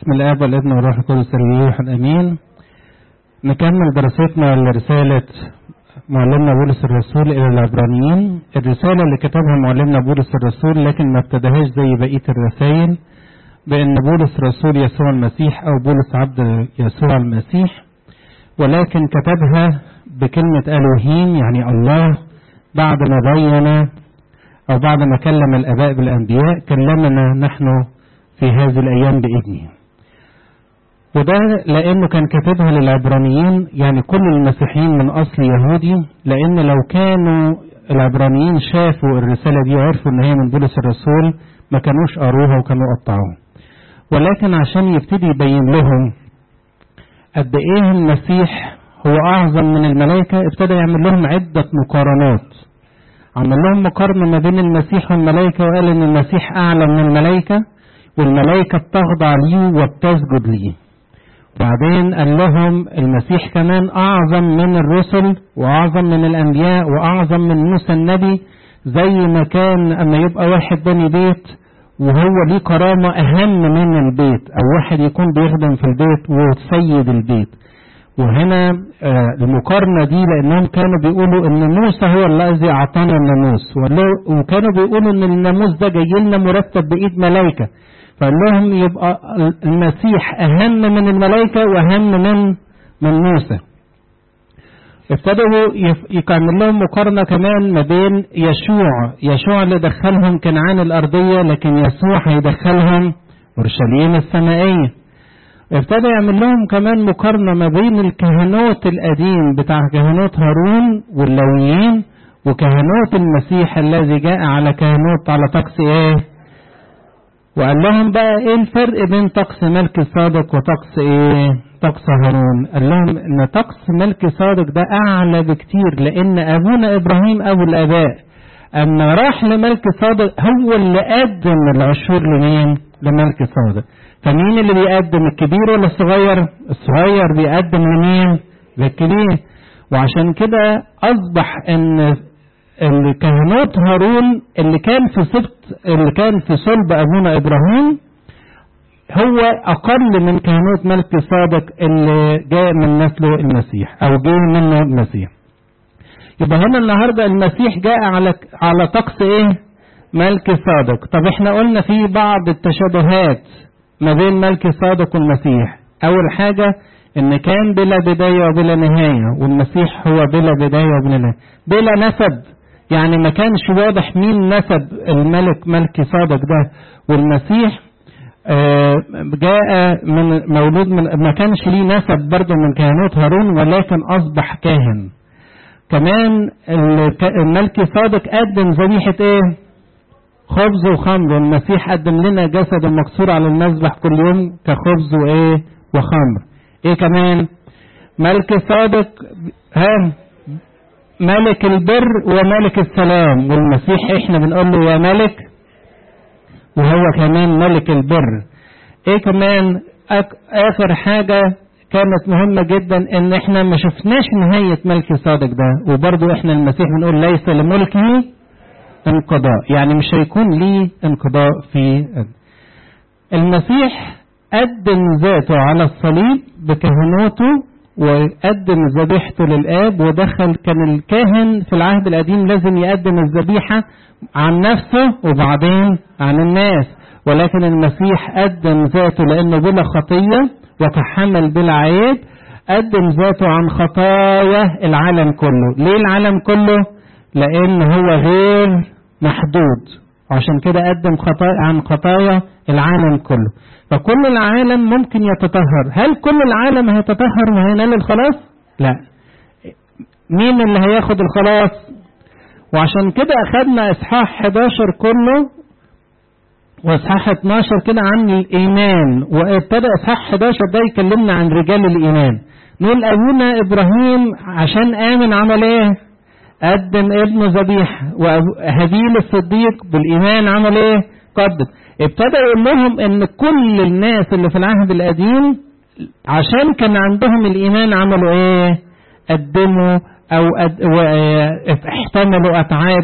باسم الاب والابن والروح القدس الروح الامين نكمل دراستنا لرسالة معلمنا بولس الرسول إلى العبرانيين الرسالة اللي كتبها معلمنا بولس الرسول لكن ما ابتداهاش زي بقية الرسائل بأن بولس رسول يسوع المسيح أو بولس عبد يسوع المسيح ولكن كتبها بكلمة ألوهيم يعني الله بعد ما بين أو بعد ما كلم الآباء بالأنبياء كلمنا نحن في هذه الأيام بإذنه وده لأنه كان كاتبها للعبرانيين يعني كل المسيحيين من أصل يهودي لأن لو كانوا العبرانيين شافوا الرسالة دي وعرفوا إن هي من بولس الرسول ما كانوش قروها وكانوا قطعوها ولكن عشان يبتدي يبين لهم قد إيه المسيح هو أعظم من الملائكة ابتدى يعمل لهم عدة مقارنات عمل لهم مقارنة ما بين المسيح والملائكة وقال إن المسيح أعلى من الملائكة والملائكة بتخضع ليه وبتسجد ليه وبعدين قال لهم المسيح كمان أعظم من الرسل وأعظم من الأنبياء وأعظم من موسى النبي زي ما كان أما يبقى واحد بني بيت وهو ليه كرامة أهم من البيت أو واحد يكون بيخدم في البيت وسيد البيت وهنا المقارنة دي لأنهم كانوا بيقولوا إن موسى هو الذي أعطانا الناموس وكانوا بيقولوا إن الناموس ده جاي لنا مرتب بإيد ملائكة فقال لهم يبقى المسيح أهم من الملائكة وأهم من من موسى ابتدوا يكمل لهم مقارنة كمان ما بين يشوع يشوع اللي دخلهم كنعان الأرضية لكن يسوع هيدخلهم أورشليم السمائية ابتدى يعمل لهم كمان مقارنة ما بين الكهنوت القديم بتاع كهنوت هارون واللويين وكهنوت المسيح الذي جاء على كهنوت على طقس ايه وقال لهم بقى ايه الفرق بين طقس ملك صادق وطقس ايه طقس هارون قال لهم ان طقس ملك صادق ده اعلى بكتير لان ابونا ابراهيم ابو الاباء اما راح لملك صادق هو اللي قدم العشور لمين لملك صادق فمين اللي بيقدم الكبير ولا الصغير الصغير بيقدم لمين للكبير وعشان كده اصبح ان الكهنوت هارون اللي كان في سبط اللي كان في صلب ابونا ابراهيم هو اقل من كهنوت ملك صادق اللي جاء من نسله المسيح او جاء منه المسيح يبقى هنا النهارده المسيح جاء على على طقس ايه ملك صادق طب احنا قلنا في بعض التشابهات ما بين ملك صادق والمسيح اول حاجه ان كان بلا بدايه وبلا نهايه والمسيح هو بلا بدايه وبلا نهايه بلا نسب يعني ما كانش واضح مين نسب الملك ملك صادق ده والمسيح جاء من مولود من ما كانش ليه نسب برضه من كهنوت هارون ولكن اصبح كاهن كمان الملك صادق قدم ذبيحه ايه خبز وخمر والمسيح قدم لنا جسد مكسور على المذبح كل يوم كخبز وايه وخمر ايه كمان ملك صادق ها ملك البر وملك السلام والمسيح احنا بنقول له يا ملك وهو كمان ملك البر ايه كمان اخر حاجه كانت مهمة جدا ان احنا ما شفناش نهاية ملك صادق ده وبرضو احنا المسيح بنقول ليس لملكه انقضاء يعني مش هيكون ليه انقضاء في المسيح قدم ذاته على الصليب بكهنوته وقدم ذبيحته للآب ودخل كان الكاهن في العهد القديم لازم يقدم الذبيحة عن نفسه وبعدين عن الناس ولكن المسيح قدم ذاته لأنه بلا خطية وتحمل بلا عيب قدم ذاته عن خطايا العالم كله ليه العالم كله لأن هو غير محدود عشان كده قدم خطايا عن خطايا العالم كله فكل العالم ممكن يتطهر هل كل العالم هيتطهر وهينال الخلاص لا مين اللي هياخد الخلاص وعشان كده اخدنا اصحاح 11 كله واصحاح 12 كده عن الايمان وابتدى اصحاح 11 ده يكلمنا عن رجال الايمان نقول ابونا ابراهيم عشان امن عمل ايه قدم ابنه ذبيحه وهابيل الصديق بالايمان عمل ايه قدم ابتدى يقول لهم ان كل الناس اللي في العهد القديم عشان كان عندهم الايمان عملوا ايه قدموا او أد... احتملوا اتعاب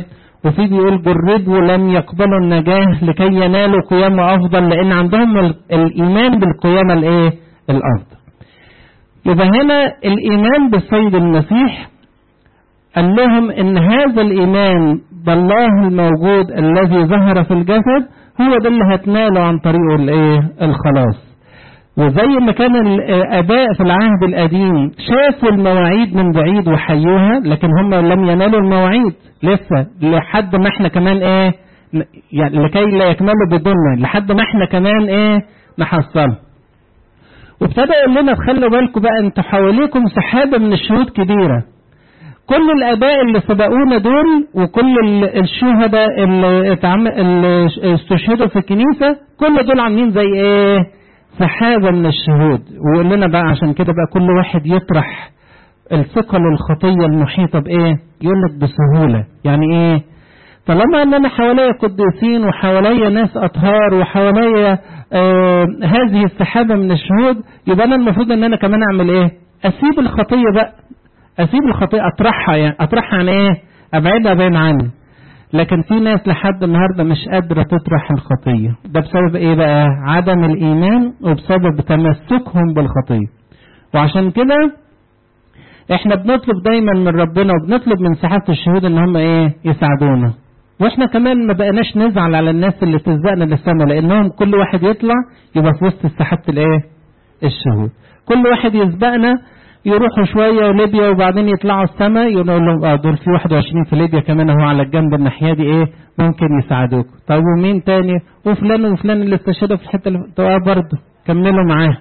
وفي بيقول جردوا لم يقبلوا النجاة لكي ينالوا قيامة أفضل لأن عندهم الإيمان بالقيامة الإيه؟ الأفضل. يبقى هنا الإيمان بالسيد المسيح قال لهم إن هذا الإيمان بالله الموجود الذي ظهر في الجسد هو ده اللي هتناله عن طريقه الإيه؟ الخلاص. وزي ما كان الآباء في العهد القديم شافوا المواعيد من بعيد وحيوها لكن هم لم ينالوا المواعيد لسه لحد ما احنا كمان ايه يعني لكي لا يكملوا بدوننا لحد ما احنا كمان ايه نحصلها وابتدى يقول لنا خلوا بالكم بقى انتوا حواليكم سحابه من الشهود كبيره كل الاباء اللي سبقونا دول وكل الشهداء اللي, اللي استشهدوا في الكنيسه كل دول عاملين زي ايه سحابه من الشهود ويقول لنا بقى عشان كده بقى كل واحد يطرح الثقل الخطيه المحيطه بايه يقول لك بسهوله يعني ايه طالما ان انا حواليا قديسين وحواليا ناس اطهار وحواليا آه هذه السحابه من الشهود يبقى انا المفروض ان انا كمان اعمل ايه اسيب الخطيه بقى اسيب الخطيه اطرحها يعني اطرحها عن ايه ابعدها بين عني لكن في ناس لحد النهارده مش قادره تطرح الخطيه ده بسبب ايه بقى عدم الايمان وبسبب تمسكهم بالخطيه وعشان كده احنا بنطلب دايما من ربنا وبنطلب من سحابه الشهود ان هم ايه يساعدونا واحنا كمان ما بقيناش نزعل على الناس اللي تسبقنا للسماء لانهم كل واحد يطلع يبقى في وسط سحابه الايه الشهود كل واحد يسبقنا يروحوا شويه ليبيا وبعدين يطلعوا السماء يقولوا لهم اه دول في 21 في ليبيا كمان اهو على الجنب الناحيه دي ايه ممكن يساعدوك طيب ومين تاني وفلان وفلان اللي استشهدوا في الحته اللي اه برضه كملوا معاه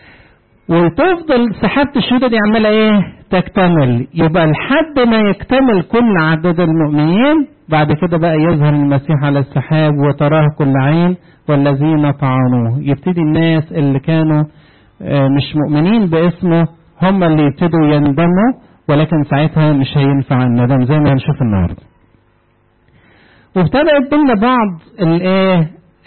وتفضل سحابة الشهودة دي عمالة ايه تكتمل يبقى لحد ما يكتمل كل عدد المؤمنين بعد كده بقى يظهر المسيح على السحاب وتراه كل عين والذين طعنوه يبتدي الناس اللي كانوا مش مؤمنين باسمه هم اللي يبتدوا يندموا ولكن ساعتها مش هينفع الندم زي ما هنشوف النهارده. وابتدى يدلنا بعض الايه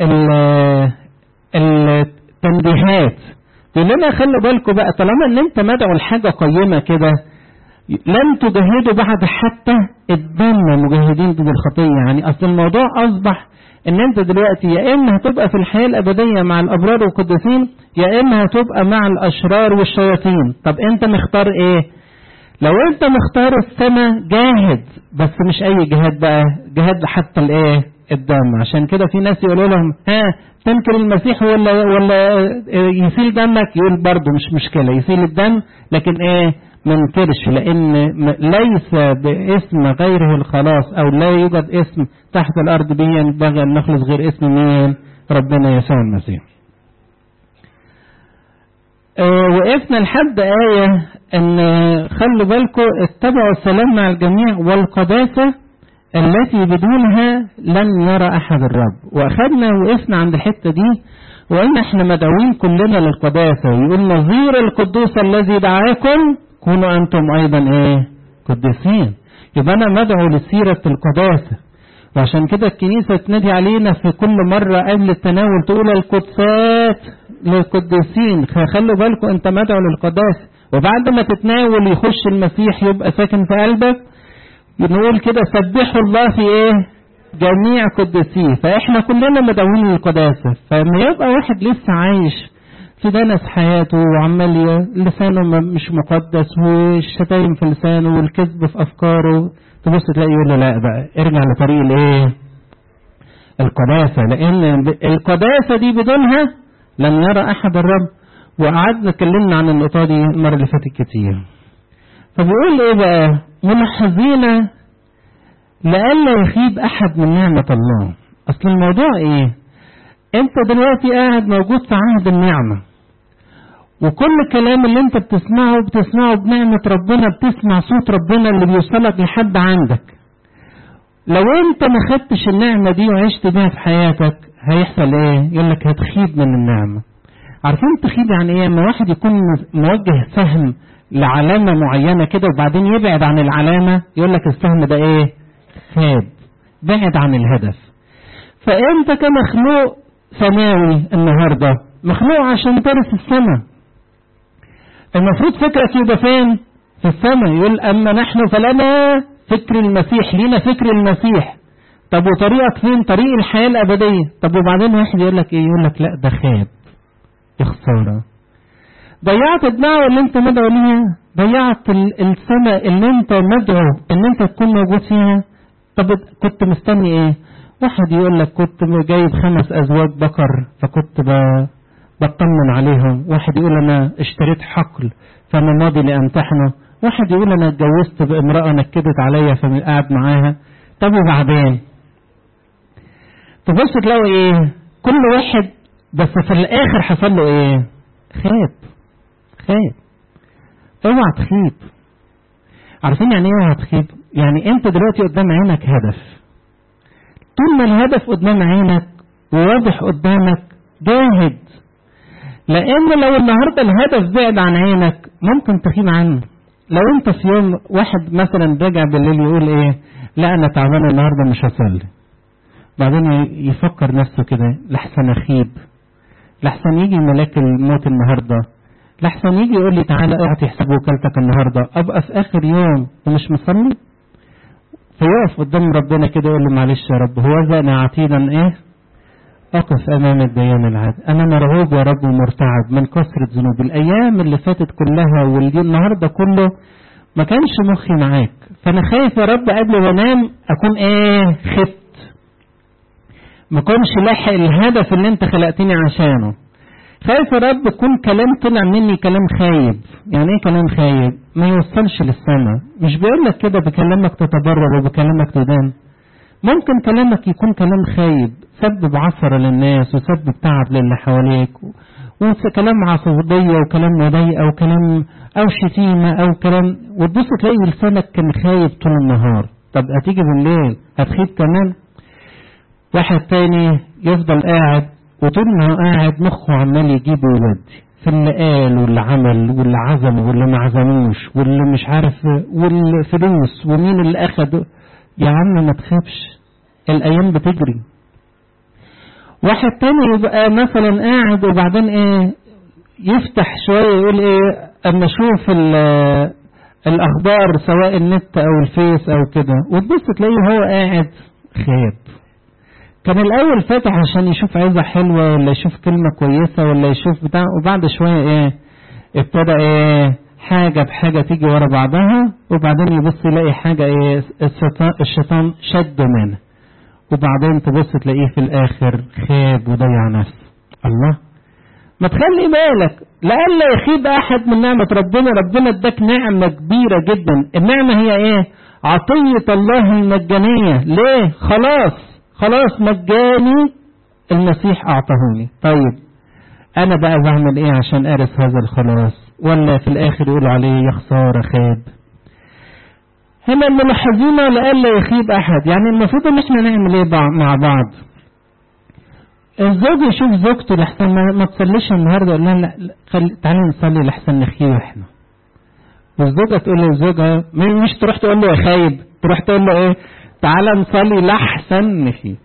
التنبيهات يقول لنا خلوا بالكم بقى طالما ان انت مدعو لحاجه قيمه كده لن تجاهدوا بعد حتى الدم مجاهدين ضد الخطيه يعني اصل الموضوع اصبح ان انت دلوقتي يا اما هتبقى في الحياه الابديه مع الابرار والقديسين يا اما هتبقى مع الاشرار والشياطين طب انت مختار ايه لو انت مختار السماء جاهد بس مش اي جهاد بقى جهاد حتى الايه الدم عشان كده في ناس يقولوا لهم ها تنكر المسيح ولا ولا يسيل دمك يقول برضه مش مشكله يسيل الدم لكن ايه ما ننكرش لان ليس باسم غيره الخلاص او لا يوجد اسم تحت الارض به ينبغي ان نخلص غير اسم مين ربنا يسوع المسيح اه وقفنا لحد آية إن خلوا بالكم اتبعوا السلام مع الجميع والقداسة التي بدونها لن يرى أحد الرب وأخذنا وقفنا عند الحتة دي وقلنا احنا مدعوين كلنا للقداسة يقول نظير القدوس الذي دعاكم كونوا أنتم أيضا إيه قديسين يبقى أنا مدعو لسيرة القداسة وعشان كده الكنيسة تنادي علينا في كل مرة قبل التناول تقول القدسات للقديسين خلوا بالكم انت مدعو للقداسة وبعد ما تتناول يخش المسيح يبقى ساكن في قلبك نقول كده سبحوا الله في ايه جميع قدسيه فاحنا كلنا مدعوين للقداسة فلما يبقى واحد لسه عايش في دنس حياته وعمال لسانه مش مقدس والشتايم في لسانه والكذب في افكاره تبص تلاقي يقول له لا بقى ارجع لطريق الايه القداسة لان القداسة دي بدونها لن يرى احد الرب وقعدنا اتكلمنا عن النقطة دي المرة اللي فاتت كتير فبيقول ايه بقى ملاحظين لئلا يخيب احد من نعمة الله اصل الموضوع ايه انت دلوقتي قاعد موجود في عهد النعمة وكل الكلام اللي انت بتسمعه بتسمعه بنعمة ربنا بتسمع صوت ربنا اللي بيوصلك لحد عندك لو انت ما خدتش النعمة دي وعشت بيها في حياتك هيحصل ايه يقول لك هتخيب من النعمة عارفين تخيب يعني ايه لما واحد يكون موجه سهم لعلامة معينة كده وبعدين يبعد عن العلامة يقول لك السهم ده ايه خاب بعد عن الهدف فانت كمخلوق سماوي النهاردة مخلوق عشان ترث السماء المفروض فكرك يبقى فين في السماء يقول اما نحن فلنا فكر المسيح لينا فكر المسيح طب وطريقك فين طريق الحياة الأبدية طب وبعدين واحد يقول لك ايه يقول لك لا ده خاب يا خسارة ضيعت الدعوة اللي انت مدعو ليها ضيعت السنة اللي انت مدعو ان انت تكون موجود فيها طب كنت مستني ايه واحد يقول لك كنت جايب خمس ازواج بقر فكنت بطمن عليهم واحد يقول انا اشتريت حقل فانا ماضي لامتحنه واحد يقول انا اتجوزت بامرأة نكدت عليا فمن قاعد معاها طب وبعدين تبص تلاقوا ايه كل واحد بس في الاخر حصل له ايه خاب خاب اوعى تخيب عارفين يعني ايه اوعى تخيب يعني انت دلوقتي قدام عينك هدف طول ما الهدف قدام عينك وواضح قدامك جاهد لان لو النهارده الهدف بعد عن عينك ممكن تخيب عنه لو انت في يوم واحد مثلا راجع بالليل يقول ايه لا انا تعبان النهارده مش هصلي بعدين يفكر نفسه كده لحسن اخيب لحسن يجي ملاك الموت النهارده لحسن يجي يقول لي تعالى اعطي حساب وكالتك النهارده ابقى في اخر يوم ومش مصلي فيقف قدام ربنا كده يقول له معلش يا رب هو ذا انا عتيدا ايه أقف أمام الديان العاد أنا مرعوب يا رب ومرتعب من كثرة ذنوبي الأيام اللي فاتت كلها والنهاردة كله ما كانش مخي معاك فأنا خايف يا رب قبل ما أنام أكون إيه خفت ما كنش لاحق الهدف اللي أنت خلقتني عشانه خايف يا رب يكون كلام طلع مني كلام خايب يعني ايه كلام خايب ما يوصلش للسماء مش بيقول لك كده بكلامك تتبرر وبكلامك تدان ممكن كلامك يكون كلام خايب سبب عثرة للناس وسبب تعب للي حواليك وكلام عصبية وكلام مضايقة وكلام أو شتيمة أو كلام وتبص تلاقي لسانك كان خايب طول النهار طب هتيجي بالليل هتخيب كمان واحد تاني يفضل قاعد وطول ما هو قاعد مخه عمال يجيب ويودي في اللي قال واللي عمل واللي عزم واللي ما عزموش واللي مش عارف والفلوس ومين اللي أخد يا عم ما تخافش الأيام بتجري واحد تاني يبقى مثلا قاعد وبعدين ايه يفتح شوية يقول ايه اما اشوف الاخبار سواء النت او الفيس او كده وتبص تلاقيه هو قاعد خاب كان الاول فاتح عشان يشوف عظة حلوة ولا يشوف كلمة كويسة ولا يشوف بتاع وبعد شوية ايه ابتدى ايه حاجة بحاجة تيجي ورا بعضها وبعدين يبص يلاقي حاجة ايه الشيطان, الشيطان شده منه وبعدين تبص تلاقيه في الاخر خاب وضيع نفسه الله ما تخلي بالك لألا يخيب احد من نعمة ربنا ربنا اداك نعمة كبيرة جدا النعمة هي ايه عطية الله المجانية ليه خلاص خلاص مجاني المسيح اعطاهوني طيب انا بقى بعمل ايه عشان ارث هذا الخلاص ولا في الاخر يقولوا عليه يا خسارة خاب هنا الملاحظين لألا يخيب أحد يعني المفروض إن إحنا نعمل إيه مع بعض الزوج يشوف زوجته لحسن ما, ما تصليش النهارده يقول لها لا, لا خلي تعالي نصلي لحسن نخيب احنا والزوجة تقول للزوجة مش تروح تقول له يا خايب تروح تقول له ايه تعالى نصلي لحسن نخيب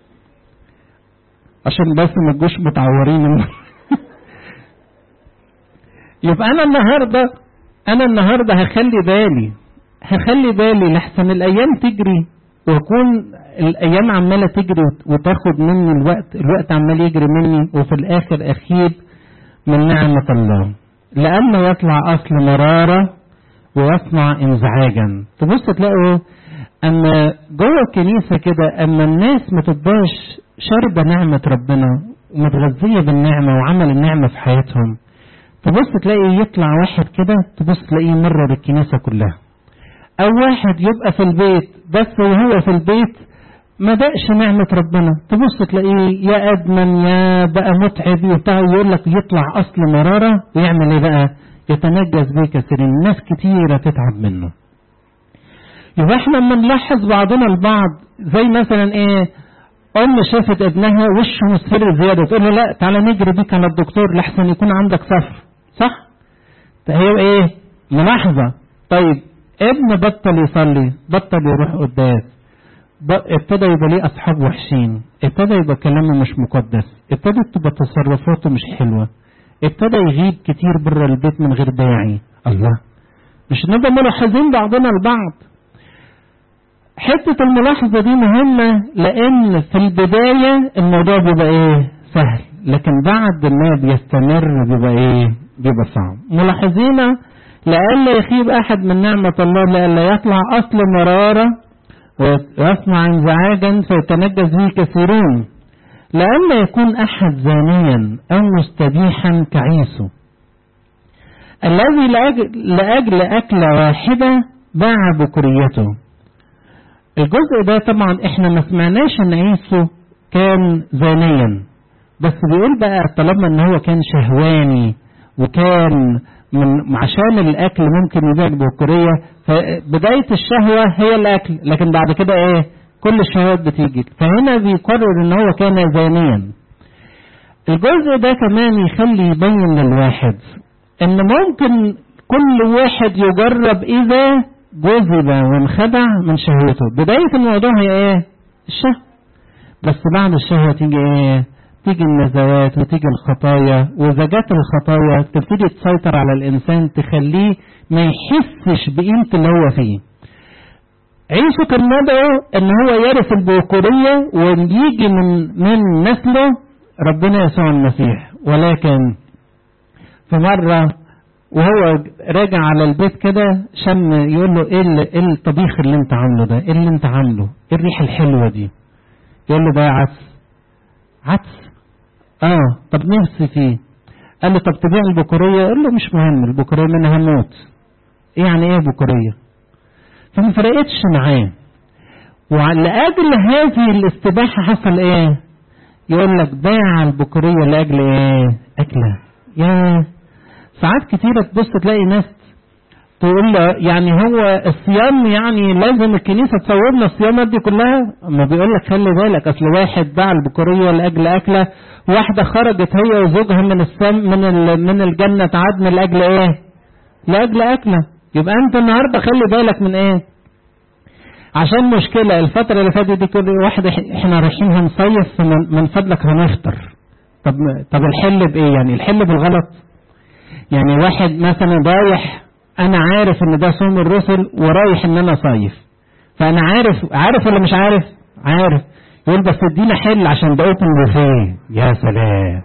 عشان بس ما تجوش متعورين يبقى انا النهارده انا النهارده هخلي بالي هخلي بالي لحسن الايام تجري واكون الايام عماله تجري وتاخد مني الوقت الوقت عمال يجري مني وفي الاخر اخيب من نعمه الله لانه يطلع اصل مراره ويصنع انزعاجا تبص تلاقوا اما جوه الكنيسه كده اما الناس ما تبقاش شاربه نعمه ربنا ومتغذيه بالنعمه وعمل النعمه في حياتهم تبص تلاقي يطلع واحد كده تبص تلاقيه مرر الكنيسه كلها او واحد يبقى في البيت بس وهو في البيت ما دقش نعمة ربنا تبص تلاقيه يا أدمن يا بقى متعب يقول لك يطلع أصل مرارة ويعمل إيه بقى يتنجس بيه كثيرين ناس كتيرة تتعب منه يبقى احنا لما نلاحظ بعضنا البعض زي مثلا ايه أم شافت ابنها وشه مصفر زيادة تقول له لا تعالى نجري بيك على الدكتور لحسن يكون عندك صفر صح؟ هي ايه؟ ملاحظة طيب ابن بطل يصلي بطل يروح قداس ابتدى يبقى ليه اصحاب وحشين ابتدى يبقى كلامه مش مقدس ابتدت تبقى تصرفاته مش حلوه ابتدى يغيب كتير بره البيت من غير داعي الله مش نبقى ملاحظين بعضنا البعض حتة الملاحظة دي مهمة لأن في البداية الموضوع بيبقى إيه؟ سهل، لكن بعد ما بيستمر بيبقى إيه؟ بيبقى صعب. ملاحظين لئلا يخيب أحد من نعمة الله لئلا يطلع أصل مرارة ويصنع انزعاجا فيتنجس به كثيرون. لئلا يكون أحد زانيا أو مستبيحا كعيسو. الذي لأجل, لأجل أكلة واحدة باع بكريته الجزء ده طبعا احنا ما سمعناش ان عيسو كان زانيا بس بيقول بقى طالما ان هو كان شهواني وكان من عشان الاكل ممكن يبيع بكريه فبدايه الشهوه هي الاكل لكن بعد كده ايه كل الشهوات بتيجي فهنا بيقرر ان هو كان زانيا الجزء ده كمان يخلي يبين للواحد ان ممكن كل واحد يجرب اذا جذب وانخدع من شهوته بداية الموضوع هي ايه الشهوة بس بعد الشهوة تيجي ايه تيجي النزوات وتيجي الخطايا وإذا جت الخطايا تبتدي تسيطر على الإنسان تخليه ما يحسش بقيمة اللي هو فيه عيسو كان ندعو ان هو يرث البكورية ويجي من من نسله ربنا يسوع المسيح ولكن في مرة وهو راجع على البيت كده شم يقول له ايه ايه الطبيخ اللي انت عامله ده؟ ايه اللي انت عامله؟ ايه الريحه الحلوه دي؟ يقول له ده عدس. عدس؟ اه طب نفسي فيه. قال له طب تبيع البكوريه؟ قال له مش مهم البكوريه منها هموت. ايه يعني ايه بكوريه؟ فما فرقتش معاه. ولأجل هذه الاستباحة حصل ايه؟ يقول لك باع البكورية لأجل ايه؟ أكلة. ياه ساعات كتيرة تبص تلاقي ناس تقول له يعني هو الصيام يعني لازم الكنيسة تصور لنا الصيامات دي كلها ما بيقول لك خلي بالك اصل واحد باع البكورية لاجل اكلة واحدة خرجت هي وزوجها من السم من من الجنة عدن لاجل ايه؟ لاجل اكلة يبقى انت النهارده خلي بالك من ايه؟ عشان مشكلة الفترة اللي فاتت دي كل واحد احنا رايحين هنصيف من فضلك هنفطر طب طب الحل بايه يعني الحل بالغلط يعني واحد مثلا رايح انا عارف ان ده صوم الرسل ورايح ان انا صايف فانا عارف عارف ولا مش عارف عارف يقول بس ادينا حل عشان ده اوبن بوفيه يا سلام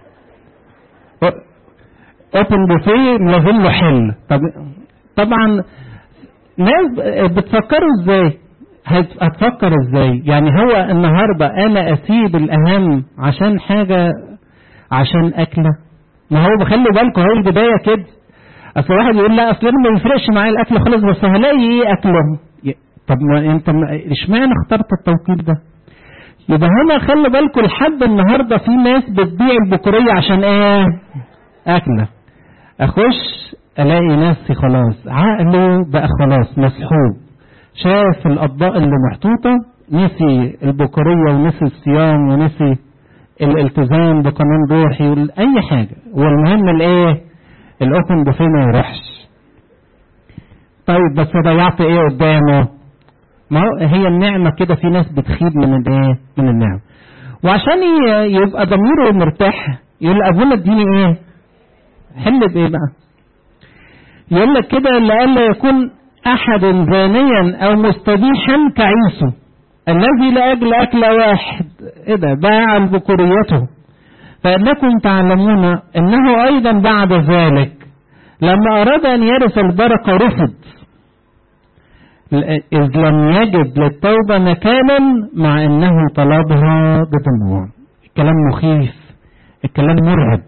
اوبن بوفيه لازم له حل طب طبعا ناس بتفكروا ازاي هتفكر ازاي يعني هو النهارده انا اسيب الاهم عشان حاجه عشان اكله ما هو بخلي بالكم هو البدايه كده اصل واحد يقول لا اصل انا ما يفرقش معايا الاكل خالص بس هلاقي ايه اكله طب ما انت اشمعنى اخترت التوقيت ده يبقى هنا خلي بالكم لحد النهارده في ناس بتبيع البكوريه عشان ايه اكله اخش الاقي نفسي خلاص عقله بقى خلاص مسحوب شاف الاطباق اللي محطوطه نسي البكوريه ونسي الصيام ونسي الالتزام بقانون روحي اي حاجه والمهم الايه الاوبن بوفيه ما يروحش طيب بس ضيعت ايه قدامه ما هي النعمه كده في ناس بتخيب من الايه من النعم وعشان يبقى ضميره مرتاح يقول ابونا اديني ايه حل بايه بقى يقول لك كده لئلا يكون احد زانيا او مستبيحا كعيسو الذي لاجل اكل واحد ايه ده باع بكوريته فانكم تعلمون انه ايضا بعد ذلك لما اراد ان يرث البركه رفض اذ لم يجد للتوبه مكانا مع انه طلبها بدموع الكلام مخيف الكلام مرعب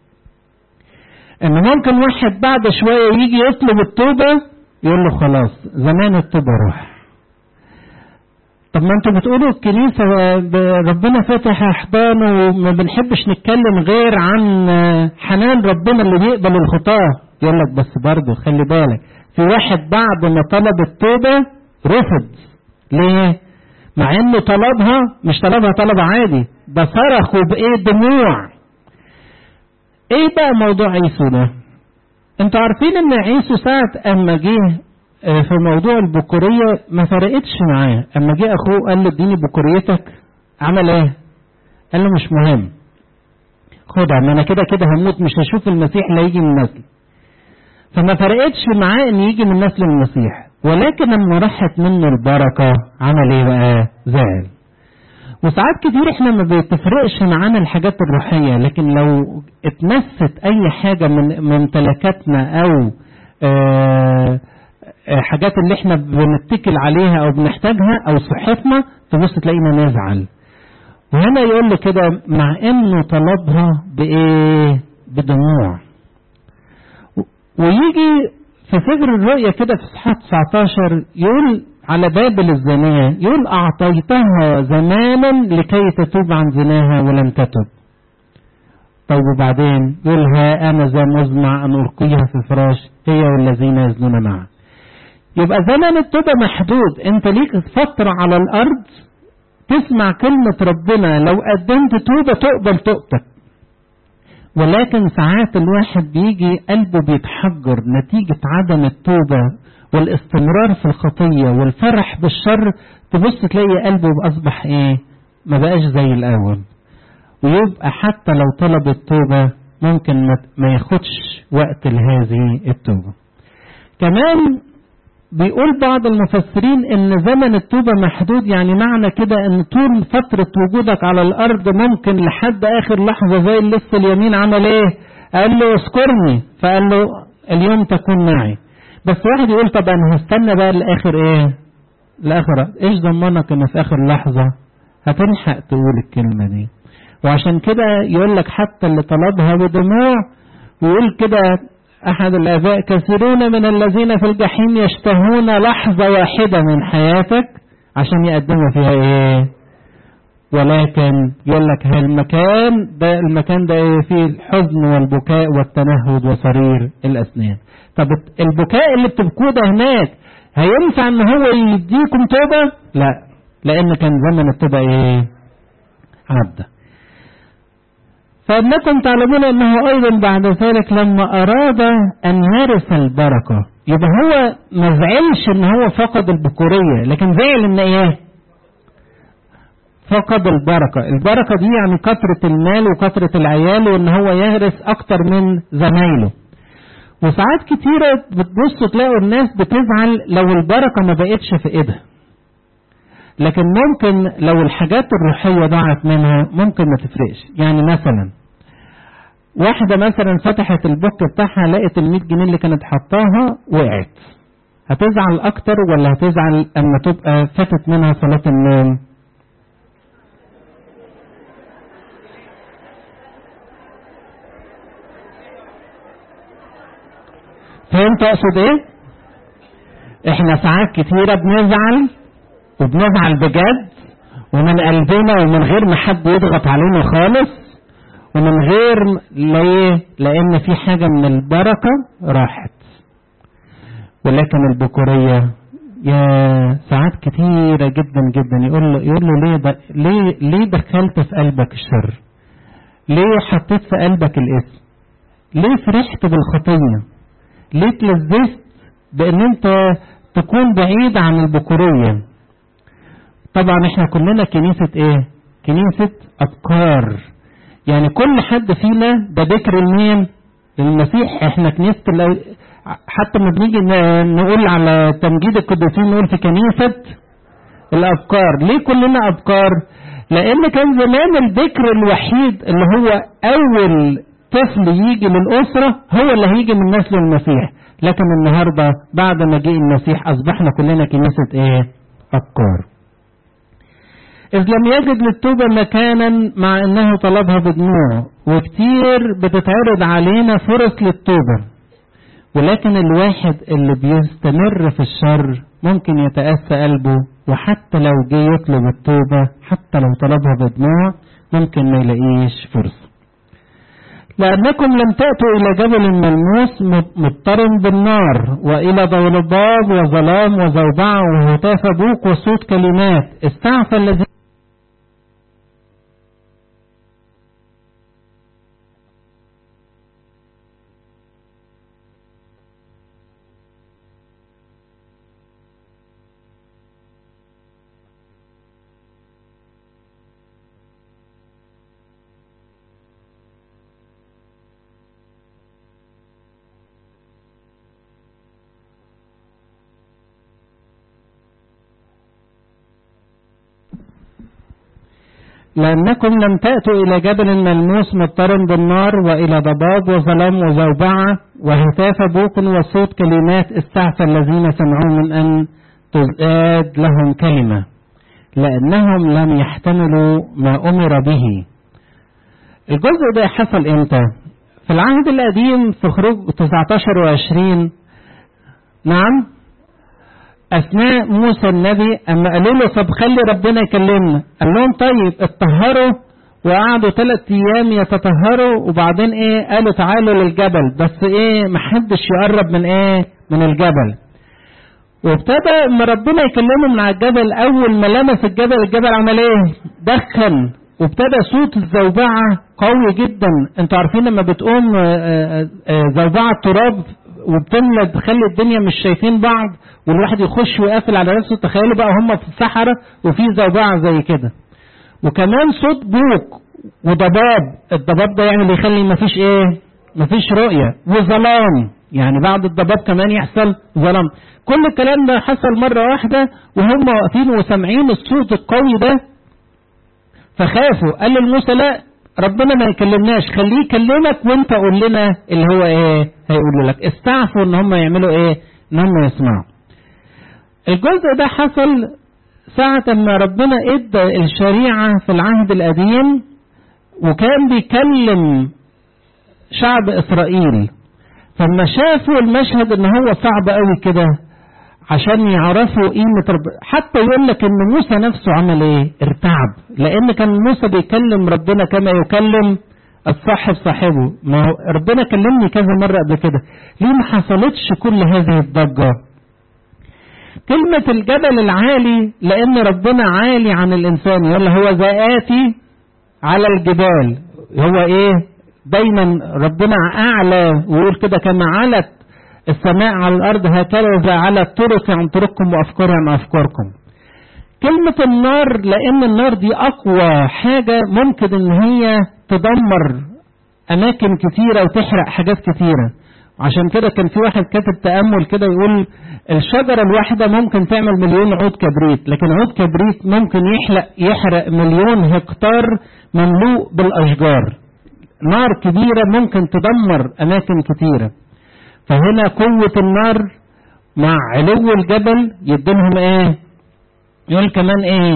ان ممكن واحد بعد شويه يجي يطلب التوبه يقول له خلاص زمان التوبه راح طب ما انتوا بتقولوا الكنيسة ربنا فتح احضانه وما بنحبش نتكلم غير عن حنان ربنا اللي بيقبل الخطاة يقول لك بس برضه خلي بالك في واحد بعد ما طلب التوبة رفض ليه؟ مع انه طلبها مش طلبها طلب عادي ده صرخ وبايه دموع ايه بقى موضوع عيسو ده؟ انتوا عارفين ان عيسو ساعة اما جه في موضوع البكورية ما فرقتش معاه اما جه اخوه قال له اديني بكوريتك عمل ايه قال له مش مهم خدها ما انا كده كده هموت مش هشوف المسيح لا يجي من نسلي فما فرقتش معاه ان يجي من نسل المسيح ولكن لما راحت منه البركة عمل ايه بقى زعل وساعات كتير احنا ما بتفرقش معانا الحاجات الروحية لكن لو اتمست اي حاجة من ممتلكاتنا او آه حاجات اللي احنا بنتكل عليها او بنحتاجها او صحتنا تبص تلاقينا نزعل وهنا يقول لي كده مع انه طلبها بايه بدموع ويجي في سفر الرؤيا كده في صحة 19 يقول على بابل الزانية يقول أعطيتها زمانا لكي تتوب عن زناها ولم تتب طيب وبعدين يقول ها أنا ذا مزمع أن ألقيها في فراش هي والذين يزنون معها يبقى زمن التوبة محدود انت ليك فترة على الأرض تسمع كلمة ربنا لو قدمت توبة تقبل توبتك ولكن ساعات الواحد بيجي قلبه بيتحجر نتيجة عدم التوبة والاستمرار في الخطية والفرح بالشر تبص تلاقي قلبه أصبح إيه ما بقاش زي الأول ويبقى حتى لو طلب التوبة ممكن ما ياخدش وقت لهذه التوبة كمان بيقول بعض المفسرين ان زمن التوبة محدود يعني معنى كده ان طول فترة وجودك على الارض ممكن لحد اخر لحظة زي اللص اليمين عمل ايه قال له اذكرني فقال له اليوم تكون معي بس واحد يقول طب انا هستنى بقى لاخر ايه لاخر ايش ضمنك ان في اخر لحظة هتلحق تقول الكلمة دي وعشان كده يقول لك حتى اللي طلبها بدموع ويقول كده أحد الآباء كثيرون من الذين في الجحيم يشتهون لحظة واحدة من حياتك عشان يقدموا فيها إيه ولكن يقول لك هالمكان ده المكان ده إيه فيه الحزن والبكاء والتنهد وصرير الأسنان طب البكاء اللي بتبكوه ده هناك هينفع ان هو يديكم توبة لا لان كان زمن التوبة ايه عدى فإنكم تعلمون أنه أيضا بعد ذلك لما أراد أن يرث البركة يبقى هو ما زعلش أن هو فقد البكورية لكن زعل أن إيه؟ فقد البركة البركة دي يعني كثرة المال وكثرة العيال وأن هو يهرس أكتر من زمايله وساعات كتيرة بتبصوا تلاقوا الناس بتزعل لو البركة ما بقتش في إيدها لكن ممكن لو الحاجات الروحية ضاعت منها ممكن ما تفرقش يعني مثلا واحدة مثلا فتحت البوك بتاعها لقت ال 100 جنيه اللي كانت حطاها وقعت هتزعل أكتر ولا هتزعل أما تبقى فاتت منها صلاة النوم؟ فهمت أقصد إيه؟ إحنا ساعات كتيرة بنزعل وبنزعل بجد ومن قلبنا ومن غير ما حد يضغط علينا خالص ومن غير ليه لان في حاجه من البركه راحت ولكن البكوريه يا ساعات كتيره جدا جدا يقول له يقول له ليه ده ليه ليه دخلت في قلبك الشر؟ ليه حطيت في قلبك الاسم؟ ليه فرحت بالخطيه؟ ليه تلذذت بان انت تكون بعيد عن البكوريه؟ طبعا احنا كلنا كنيسة ايه كنيسة ابكار يعني كل حد فينا ده ذكر لمين للمسيح احنا كنيسة الأو... حتى ما بنيجي نقول على تمجيد القديسين نقول في كنيسة الابكار ليه كلنا ابكار لان كان زمان الذكر الوحيد اللي هو اول طفل يجي للاسرة هو اللي هيجي من نسل المسيح لكن النهاردة بعد ما جه المسيح اصبحنا كلنا كنيسة ايه ابكار إذ لم يجد للتوبة مكانا مع أنه طلبها بدموع وكتير بتتعرض علينا فرص للتوبة ولكن الواحد اللي بيستمر في الشر ممكن يتأسى قلبه وحتى لو جه يطلب التوبة حتى لو طلبها بدموع ممكن ما يلاقيش فرصة لأنكم لم تأتوا إلى جبل ملموس مضطرم بالنار وإلى ضرباب وظلام وزوبعة وهتاف بوق وصوت كلمات استعفى الذين لأنكم لم تأتوا إلى جبل ملموس مضطرب بالنار وإلى ضباب وظلام وزوبعة وهتاف بوق وصوت كلمات استعفى الذين سمعوا من أن تزاد لهم كلمة لأنهم لم يحتملوا ما أمر به الجزء ده حصل إمتى؟ في العهد القديم في خروج 19 و20 نعم اثناء موسى النبي اما قالوا له طب خلي ربنا يكلمنا قال لهم طيب اتطهروا وقعدوا ثلاث ايام يتطهروا وبعدين ايه قالوا تعالوا للجبل بس ايه محدش يقرب من ايه من الجبل وابتدى اما ربنا يكلمه من على الجبل اول ما لمس الجبل الجبل عمل ايه دخن وابتدى صوت الزوبعة قوي جدا انتوا عارفين لما بتقوم زوبعة تراب وبتملى تخلي الدنيا مش شايفين بعض والواحد يخش ويقفل على نفسه تخيلوا بقى هم في الصحراء وفي زوبعة زي كده وكمان صوت بوق وضباب الضباب ده يعني اللي يخلي مفيش ايه مفيش رؤية وظلام يعني بعد الضباب كمان يحصل ظلام كل الكلام ده حصل مرة واحدة وهم واقفين وسامعين الصوت القوي ده فخافوا قال لموسى لا ربنا ما يكلمناش خليه يكلمك وانت قول لنا اللي هو ايه هيقول لك استعفوا ان هم يعملوا ايه ان هم يسمعوا الجزء ده حصل ساعة ما ربنا ادى الشريعة في العهد القديم وكان بيكلم شعب اسرائيل فلما شافوا المشهد ان هو صعب قوي كده عشان يعرفوا قيمة رب حتى يقول لك ان موسى نفسه عمل ايه ارتعب لان كان موسى بيكلم ربنا كما يكلم الصاحب صاحبه ما هو ربنا كلمني كذا مرة قبل كده ليه ما حصلتش كل هذه الضجة كلمة الجبل العالي لان ربنا عالي عن الانسان يقول هو ذاتي على الجبال هو ايه دايما ربنا اعلى ويقول كده كما علت السماء على الأرض هكذا على الطرق عن طرقكم وأفكاري عن أفكاركم كلمة النار لأن النار دي أقوى حاجة ممكن إن هي تدمر أماكن كتيرة وتحرق حاجات كتيرة عشان كده كان في واحد كاتب تأمل كده يقول الشجرة الواحدة ممكن تعمل مليون عود كبريت لكن عود كبريت ممكن يحرق يحرق مليون هكتار مملوء بالأشجار نار كبيرة ممكن تدمر أماكن كتيرة فهنا قوة النار مع علو الجبل يديلهم ايه يقول كمان ايه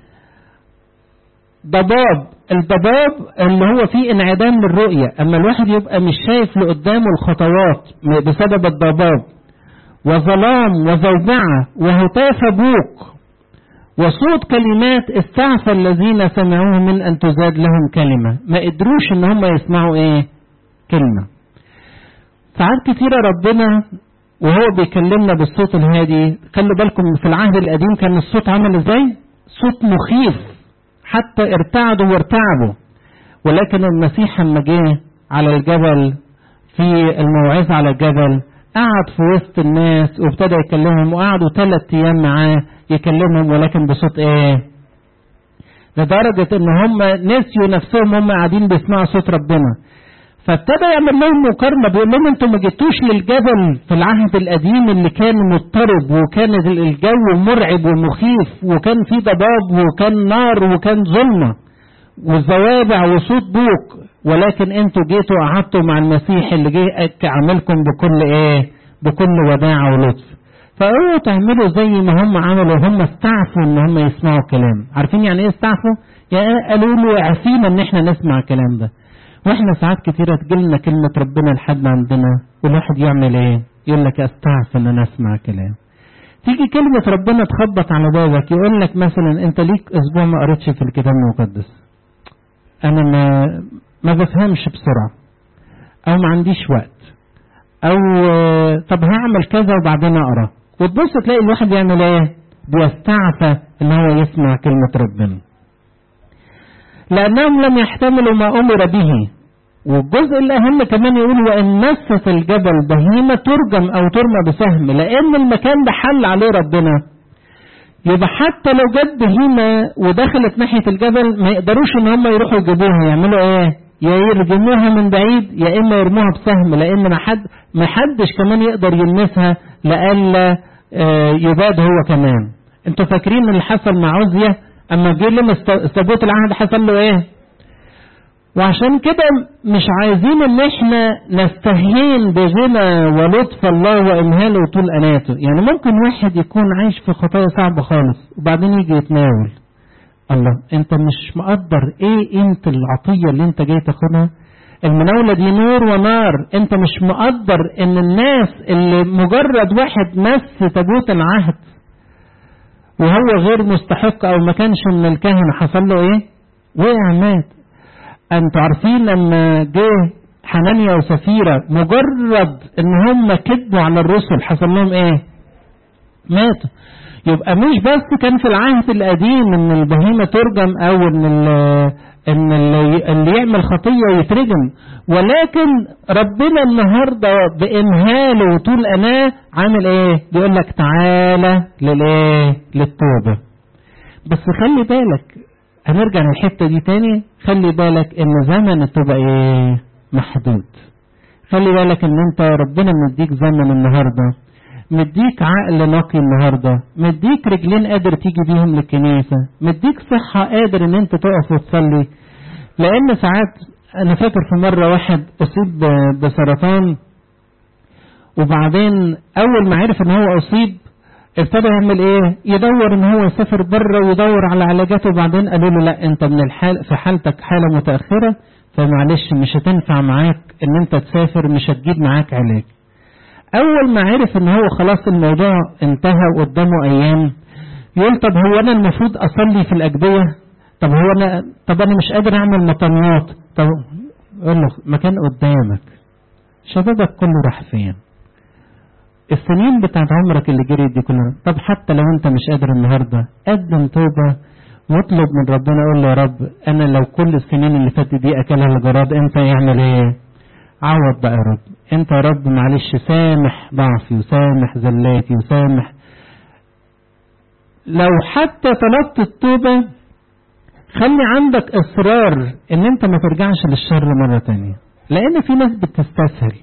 ضباب الضباب اللي هو فيه انعدام للرؤية اما الواحد يبقى مش شايف لقدامه الخطوات بسبب الضباب وظلام وزوبعة وهتاف بوق وصوت كلمات استعفى الذين سمعوه من ان تزاد لهم كلمة ما قدروش ان هم يسمعوا ايه كلمة ساعات كتيرة ربنا وهو بيكلمنا بالصوت الهادي خلوا بالكم في العهد القديم كان الصوت عامل ازاي صوت مخيف حتى ارتعدوا وارتعبوا ولكن المسيح لما جه على الجبل في الموعظة على الجبل قعد في وسط الناس وابتدى يكلمهم وقعدوا ثلاث ايام معاه يكلمهم ولكن بصوت ايه لدرجة ان هم نسيوا نفسهم هم قاعدين بيسمعوا صوت ربنا فابتدى يعمل لهم مقارنه بيقول لهم انتوا ما جيتوش للجبل في العهد القديم اللي كان مضطرب وكان الجو مرعب ومخيف وكان في ضباب وكان نار وكان ظلمه وزوابع وصوت بوق ولكن انتوا جيتوا قعدتوا مع المسيح اللي جه عاملكم بكل ايه بكل وداع ولطف فاوعوا تعملوا زي ما هم عملوا هم استعفوا ان هم يسمعوا الكلام عارفين يعني ايه استعفوا يعني قالوا له عفينا ان احنا نسمع الكلام ده واحنا ساعات كتيرة تجيلنا كلمة ربنا لحد عندنا والواحد يعمل ايه يقول لك استعف ان انا اسمع كلام تيجي كلمة ربنا تخبط على بابك يقول لك مثلا انت ليك اسبوع ما قريتش في الكتاب المقدس انا ما ما بفهمش بسرعة او ما عنديش وقت او طب هعمل كذا وبعدين اقرا وتبص تلاقي الواحد يعمل ايه بيستعفى ان هو يسمع كلمة ربنا لأنهم لم يحتملوا ما أمر به والجزء الأهم كمان يقول وإن نست الجبل بهيمة ترجم أو ترمى بسهم لأن المكان ده حل عليه ربنا يبقى حتى لو جت بهيمة ودخلت ناحية الجبل ما يقدروش إن هم يروحوا يجيبوها يعملوا إيه؟ يا يرجموها من بعيد يا إما يرموها بسهم لأن ما حد ما حدش كمان يقدر يلمسها لألا يباد هو كمان. أنتوا فاكرين اللي حصل مع عزية اما جه لهم ثبوت العهد حصل له ايه وعشان كده مش عايزين ان احنا نستهين بغنى ولطف الله وامهاله وطول اناته يعني ممكن واحد يكون عايش في خطايا صعبة خالص وبعدين يجي يتناول الله انت مش مقدر ايه قيمة العطية اللي انت جاي تاخدها المناولة دي نور ونار انت مش مقدر ان الناس اللي مجرد واحد مس تابوت العهد وهو غير مستحق او ما كانش من الكهنة حصل له ايه وقع مات انتوا عارفين لما جه حنانيا وسفيرة مجرد ان هم كذبوا على الرسل حصل لهم ايه ماتوا يبقى مش بس كان في العهد القديم ان البهيمة ترجم او ان ان اللي يعمل خطية يترجم ولكن ربنا النهاردة بإمهاله وطول أناه عامل ايه بيقول لك تعالى للايه للتوبة بس خلي بالك هنرجع للحتة دي تاني خلي بالك ان زمن التوبة ايه محدود خلي بالك ان انت ربنا مديك زمن النهاردة مديك عقل نقي النهاردة مديك رجلين قادر تيجي بيهم للكنيسة مديك صحة قادر ان انت تقف وتصلي لان ساعات انا فاكر في مرة واحد اصيب بسرطان وبعدين اول ما عرف ان هو اصيب ابتدى يعمل ايه يدور ان هو يسافر بره ويدور على علاجات وبعدين قالوا له لا انت من الحال في حالتك حالة متأخرة فمعلش مش هتنفع معاك ان انت تسافر مش هتجيب معاك علاج اول ما عرف ان هو خلاص الموضوع انتهى وقدامه ايام يقول طب هو انا المفروض اصلي في الاجبية طب هو انا طب انا مش قادر اعمل مطنيات طب يقول له مكان قدامك شبابك كله راح فين السنين بتاعت عمرك اللي جريت دي كلها طب حتى لو انت مش قادر النهارده قدم توبه واطلب من ربنا قول له يا رب انا لو كل السنين اللي فاتت دي اكلها الجراد انت يعمل ايه عوض بقى يا رب انت يا رب معلش سامح ضعفي وسامح زلاتي وسامح لو حتى طلبت التوبة خلي عندك اصرار ان انت ما ترجعش للشر مرة تانية لان في ناس بتستسهل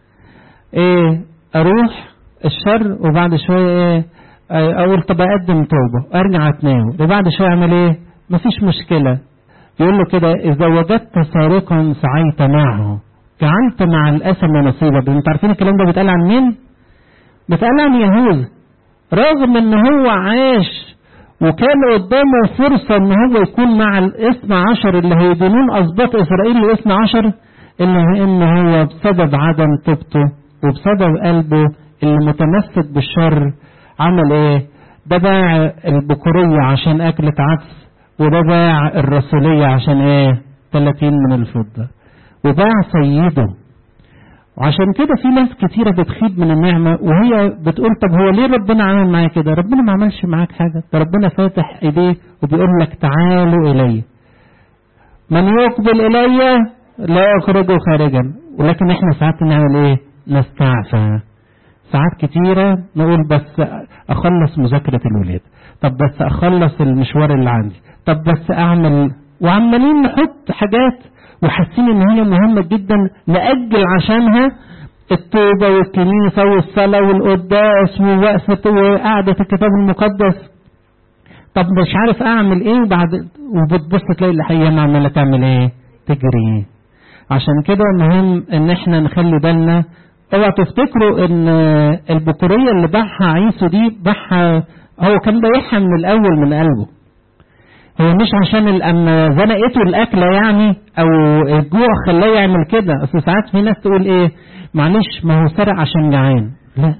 ايه اروح الشر وبعد شوية ايه اقول طب اقدم توبة ارجع اتناول وبعد شوية اعمل ايه مفيش مشكلة يقول له كده اذا وجدت سارقا سعيت معه جعلت مع الاسم نصيبا انتوا عارفين الكلام ده بيتقال عن مين بيتقال عن يهوذا رغم ان هو عاش وكان قدامه فرصة ان هو يكون مع الاثنى عشر اللي هيدينون اسباط اسرائيل الاثنى عشر الا ان هو بسبب عدم توبته وبسبب قلبه اللي متمسك بالشر عمل ايه ده باع البكورية عشان اكلة عدس وده باع الرسولية عشان ايه 30 من الفضة وباع سيده وعشان كده في ناس كتيرة بتخيب من النعمة وهي بتقول طب هو ليه ربنا عمل معايا كده ربنا ما عملش معاك حاجة ده ربنا فاتح ايديه وبيقول لك تعالوا الي من يقبل الي لا اخرجه خارجا ولكن احنا ساعات نعمل ايه نستعفى ساعات كتيرة نقول بس اخلص مذاكرة الولاد طب بس اخلص المشوار اللي عندي طب بس اعمل وعمالين نحط حاجات وحاسين ان هي مهمة جدا نأجل عشانها التوبة والكنيسة والصلاة والقداس ووقفة وقعدة الكتاب المقدس طب مش عارف اعمل ايه وبعد وبتبص تلاقي الايام عمالة تعمل ايه تجري عشان كده مهم ان احنا نخلي بالنا اوعى تفتكروا ان البكورية اللي باعها عيسو دي باعها هو كان بايعها من الاول من قلبه هو مش عشان اما زنقته الاكله يعني او الجوع خلاه يعمل كده اصل ساعات في ناس تقول ايه معلش ما هو سرق عشان جعان لا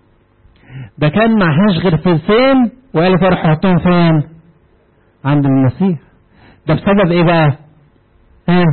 ده كان معهاش غير فلسين وقال فاروح احطهم فين عند المسيح ده بسبب ايه بقى ها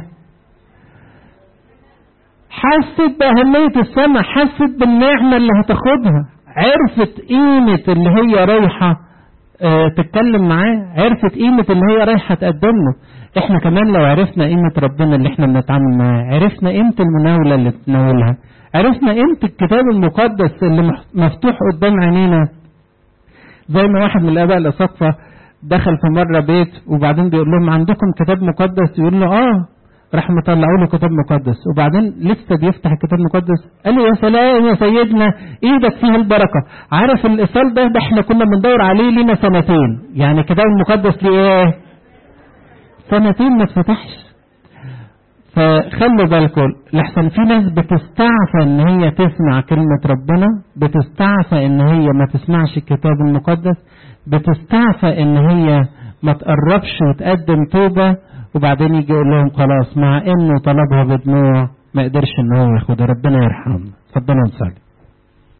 حست بأهمية السماء حست بالنعمة اللي هتاخدها عرفت قيمة اللي هي رايحة اه تتكلم معاه عرفت قيمة اللي هي رايحة تقدم له احنا كمان لو عرفنا قيمة ربنا اللي احنا بنتعامل معاه عرفنا قيمة المناولة اللي بنناولها عرفنا قيمة الكتاب المقدس اللي مفتوح قدام عينينا زي ما واحد من الآباء الأساقفة دخل في مرة بيت وبعدين بيقول لهم عندكم كتاب مقدس يقول له اه راح مطلعوا له كتاب مقدس وبعدين لسه بيفتح الكتاب المقدس قال له يا سلام يا سيدنا ايدك فيها البركه عارف الايصال ده ده احنا كنا بندور عليه لينا سنتين يعني الكتاب المقدس ليه ايه سنتين ما اتفتحش فخلوا بالكم لحسن في ناس بتستعفى ان هي تسمع كلمة ربنا بتستعفى ان هي ما تسمعش الكتاب المقدس بتستعفى ان هي ما تقربش وتقدم توبة وبعدين يجي يقول لهم خلاص مع انه طلبها بدموع ما قدرش ان هو ياخدها ربنا يرحمه اتفضلوا نصلي